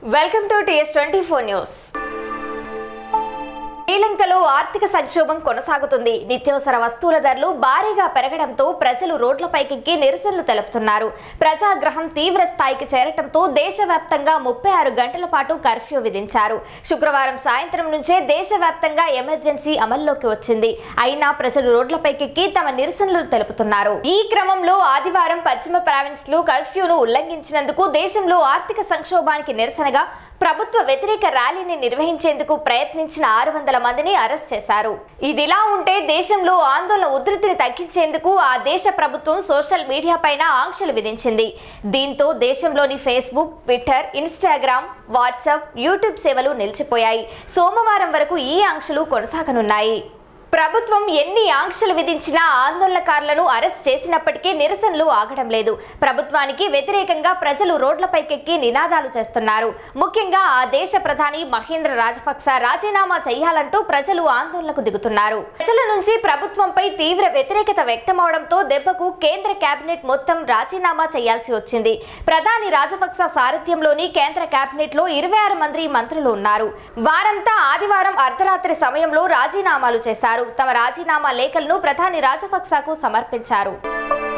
welcome to TS twenty four news శ్రీలంకలో ఆర్థిక సంక్షోభం కొనసాగుతుంది నిత్యావసర వస్తువుల ధరలు భారీగా పెరగడంతో ప్రజలు రోడ్లపైకెక్కి నిరసనలు తెలుపుతున్నారు ప్రజాగ్రహం తీవ్ర స్థాయికి చేరటంతో దేశవ్యాప్తంగా ముప్పై ఆరు గంటల పాటు కర్ఫ్యూ విధించారు శుక్రవారం సాయంత్రం నుంచే దేశవ్యాప్తంగా ఎమర్జెన్సీ అమల్లోకి వచ్చింది అయినా ప్రజలు రోడ్లపైకెక్కి తమ నిరసనలు తెలుపుతున్నారు ఈ క్రమంలో ఆదివారం పశ్చిమ ప్రావిన్స్ లో కర్ఫ్యూను ఉల్లంఘించినందుకు దేశంలో ఆర్థిక సంక్షోభానికి నిరసనగా ప్రభుత్వ వ్యతిరేక ర్యాలీని నిర్వహించేందుకు ప్రయత్నించిన ఆరు వందల మందిని అరెస్ట్ చేశారు ఇదిలా ఉంటే దేశంలో ఆందోళన ఉధృతిని తగ్గించేందుకు ఆ దేశ ప్రభుత్వం సోషల్ మీడియా పైన ఆంక్షలు విధించింది దీంతో దేశంలోని Facebook Twitter Instagram WhatsApp YouTube సేవలు నిలిచిపోయాయి సోమవారం వరకు ఈ ఆంక్షలు కొనసాగనున్నాయి ప్రభుత్వం ఎన్ని ఆంక్షలు విధించినా ఆందోళనకారులను అరెస్ట్ చేసినప్పటికీ నిరసనలు ఆగడం లేదు ప్రభుత్వానికి వ్యతిరేకంగా ప్రజలు రోడ్లపైకెక్కి నినాదాలు చేస్తున్నారు ముఖ్యంగా ఆ దేశ ప్రధాని మహేంద్ర రాజపక్స రాజీనామా చేయాలంటూ ప్రజలు ఆందోళనకు దిగుతున్నారు ప్రజల నుంచి ప్రభుత్వంపై తీవ్ర వ్యతిరేకత వ్యక్తమవడంతో దెబ్బకు కేంద్ర కేబినెట్ మొత్తం రాజీనామా చేయాల్సి వచ్చింది ప్రధాని రాజపక్స సారథ్యంలోని కేంద్ర కేబినెట్ లో ఇరవై ఆరు మంది మంత్రులు ఉన్నారు వారంతా ఆదివారం అర్ధరాత్రి సమయంలో రాజీనామాలు చేశారు తమ రాజీనామా లేఖలను ప్రధాని రాజపక్సకు సమర్పించారు